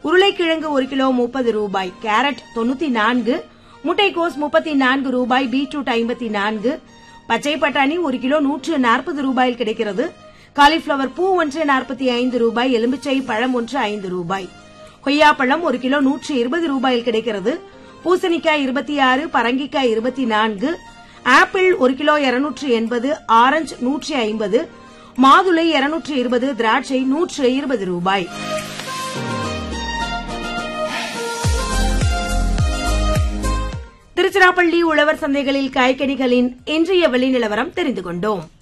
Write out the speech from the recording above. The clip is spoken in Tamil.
உருளைக்கிழங்கு ஒரு கிலோ முப்பது ரூபாய் கேரட் தொண்ணூத்தி நான்கு முட்டைக்கோஸ் முப்பத்தி நான்கு ரூபாய் பீட்ரூட் ஐம்பத்தி நான்கு பச்சை பட்டாணி ஒரு கிலோ நூற்று நாற்பது ரூபாயில் கிடைக்கிறது காலிஃபிளவர் பூ ஒன்று நாற்பத்தி ஐந்து ரூபாய் எலுமிச்சை பழம் ஒன்று ஐந்து ரூபாய் கொய்யாப்பழம் ஒரு கிலோ நூற்று இருபது ரூபாயில் கிடைக்கிறது பூசணிக்காய் இருபத்தி ஆறு பரங்கிக்காய் இருபத்தி நான்கு ஆப்பிள் ஒரு கிலோ இருநூற்று எண்பது ஆரஞ்சு நூற்றி ஐம்பது மாதுளை இருநூற்று இருபது திராட்சை நூற்று இருபது ரூபாய் திருச்சிராப்பள்ளி உழவர் சந்தைகளில் காய்கனிகளின் இன்றைய விலை நிலவரம் தெரிந்து கொண்டோம்